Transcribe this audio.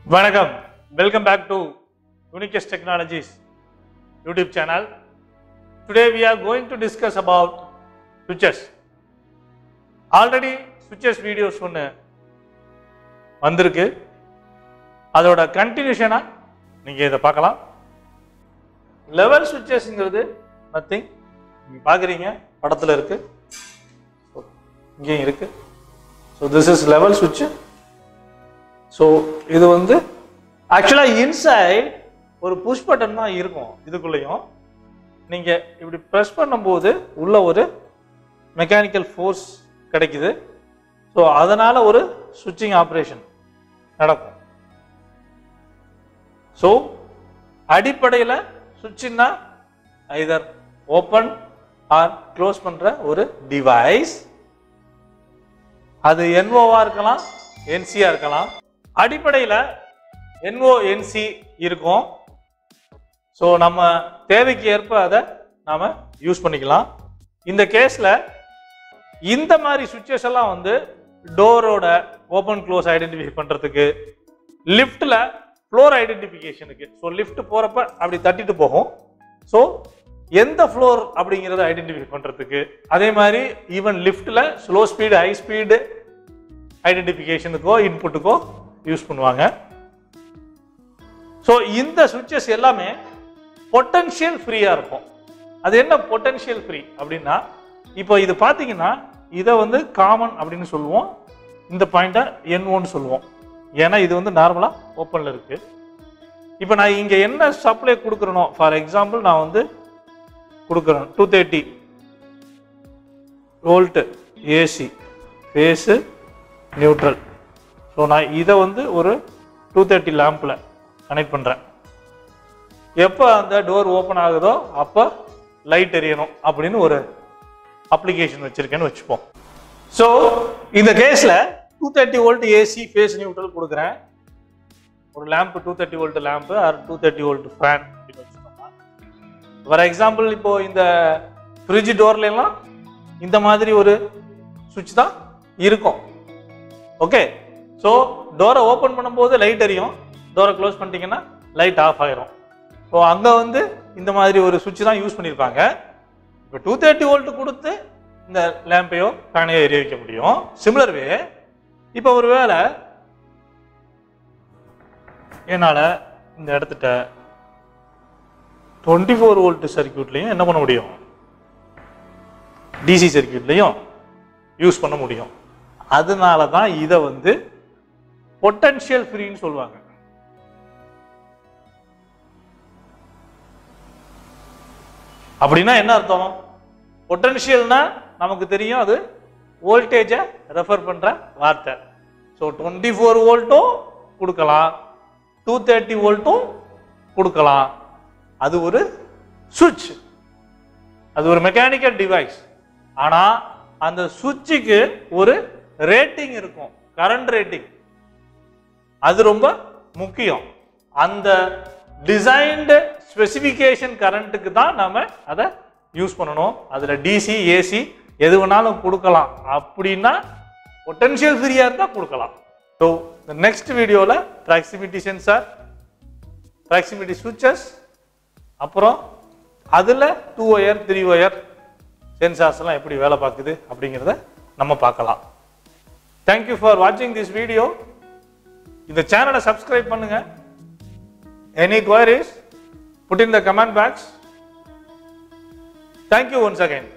வணக்கம் welcome back to Unicus technologies YouTube channel today we are going to discuss about switches already switches videos ஒன்று வந்திருக்கு அதோட கண்டினியூஷனாக நீங்கள் இதை பார்க்கலாம் லெவல் சுவிச்சஸ்ங்கிறது நத்திங் நீங்கள் பார்க்குறீங்க படத்தில் இருக்குது இங்கேயும் இருக்குது ஸோ திஸ் இஸ் லெவல் சுவிட்சு ஸோ இது வந்து ஆக்சுவலாக இன்சைட் ஒரு புஷ் பட்டன் தான் இருக்கும் இதுக்குள்ளேயும் நீங்கள் இப்படி ப்ரெஸ் பண்ணும்போது உள்ள ஒரு மெக்கானிக்கல் ஃபோர்ஸ் கிடைக்குது ஸோ அதனால் ஒரு சுவிட்சிங் ஆப்ரேஷன் நடக்கும் ஸோ அடிப்படையில் சுவிட்சுன்னா ஐதர் ஓப்பன் ஆர் க்ளோஸ் பண்ணுற ஒரு டிவைஸ் அது என்ஓவா இருக்கலாம் என்சியா இருக்கலாம் அடிப்படையில் என்ஓ என்சி இருக்கும் ஸோ நம்ம தேவைக்கு ஏற்ப அதை நாம் யூஸ் பண்ணிக்கலாம் இந்த கேஸில் இந்த மாதிரி சுவிட்சஸ் எல்லாம் வந்து டோரோட ஓப்பன் க்ளோஸ் ஐடென்டிஃபை பண்ணுறதுக்கு லிஃப்ட்டில் ஃப்ளோர் ஐடென்டிஃபிகேஷனுக்கு ஸோ லிஃப்ட் போகிறப்ப அப்படி தட்டிட்டு போகும் ஸோ எந்த ஃப்ளோர் அப்படிங்கிறத ஐடென்டிஃபை பண்ணுறதுக்கு அதே மாதிரி ஈவன் லிஃப்ட்டில் ஸ்லோ ஸ்பீடு ஹை ஸ்பீடு ஐடென்டிஃபிகேஷனுக்கோ இன்புட்டுக்கோ யூஸ் பண்ணுவாங்க ஸோ இந்த சுவிட்சஸ் எல்லாமே பொட்டன்ஷியல் ஃப்ரீயாக இருக்கும் அது என்ன பொட்டன்ஷியல் ஃப்ரீ அப்படின்னா இப்போ இது பார்த்தீங்கன்னா இதை வந்து காமன் அப்படின்னு சொல்லுவோம் இந்த பாயிண்ட்டை என் ஒன்னு சொல்லுவோம் ஏன்னா இது வந்து நார்மலாக ஓப்பனில் இருக்குது இப்போ நான் இங்கே என்ன சப்ளை கொடுக்குறனோ ஃபார் எக்ஸாம்பிள் நான் வந்து கொடுக்குறேன் two thirty volt AC phase neutral so நான் இதை வந்து ஒரு டூ தேர்ட்டி லேம்பில் கனெக்ட் பண்ணுறேன் எப்போ அந்த டோர் ஓப்பன் ஆகுதோ அப்போ லைட் எரியணும் அப்படின்னு ஒரு அப்ளிகேஷன் வச்சுருக்கேன்னு வச்சுப்போம் ஸோ இந்த கேஸில் two thirty volt AC phase neutral கொடுக்குறேன் ஒரு lamp two thirty volt lamp or two thirty volt fan அப்படின்னு வச்சுக்கோங்க ஃபார் எக்ஸாம்பிள் இப்போ இந்த ஃப்ரிட்ஜ் டோர்லாம் இந்த மாதிரி ஒரு சுவிட்ச் தான் இருக்கும் ஓகே ஸோ டோரை ஓப்பன் பண்ணும்போது லைட் எரியும் டோரை க்ளோஸ் பண்ணிட்டீங்கன்னா லைட் ஆஃப் ஆயிரும் ஸோ அங்கே வந்து இந்த மாதிரி ஒரு சுவிட்ச் தான் யூஸ் பண்ணியிருப்பாங்க இப்போ டூ தேர்ட்டி வோல்ட் கொடுத்து இந்த லேம்பையோ ஃபேனையோ எரிய வைக்க முடியும் சிமிலர் வே இப்போ ஒரு வேளை என்னால் இந்த இடத்துட்ட டுவெண்ட்டி ஃபோர் வோல்ட் சர்க்கியூட்லையும் என்ன பண்ண முடியும் டிசி சர்க்கியூட்லையும் யூஸ் பண்ண முடியும் அதனால தான் இதை வந்து பொட்டன்ஷியல் ஃப்ரீன்னு சொல்லுவாங்க அப்படின்னா என்ன அர்த்தம் பொட்டன்ஷியல்னா நமக்கு தெரியும் அது வோல்டேஜை ரெஃபர் பண்ற வார்த்தை ஸோ டுவெண்ட்டி ஃபோர் வோல்ட்டும் கொடுக்கலாம் டூ தேர்ட்டி வோல்ட்டும் கொடுக்கலாம் அது ஒரு சுவிட்ச் அது ஒரு மெக்கானிக்கல் டிவைஸ் ஆனா அந்த சுவிட்சுக்கு ஒரு ரேட்டிங் இருக்கும் கரண்ட் ரேட்டிங் அது ரொம்ப முக்கியம் அந்த டிசைன்டு ஸ்பெசிஃபிகேஷன் கரண்ட்டுக்கு தான் நாம அதை யூஸ் பண்ணணும் அதில் டிசி ஏசி எது வேணாலும் கொடுக்கலாம் அப்படின்னா பொட்டன்ஷியல் ஃப்ரீயாக இருந்தால் கொடுக்கலாம் ஸோ இந்த நெக்ஸ்ட் வீடியோவில் ப்ராக்சிமிட்டி சென்சார் ப்ராக்சிமிட்டி சுவிச்சஸ் அப்புறம் அதில் டூ ஒயர் த்ரீ ஒயர் சென்சார்ஸ்லாம் எப்படி வேலை பார்க்குது அப்படிங்கிறத நம்ம பார்க்கலாம் தேங்க்யூ ஃபார் வாட்சிங் திஸ் வீடியோ இந்த சேனலை சப்ஸ்கிரைப் பண்ணுங்க any queries put in the comment box thank you once again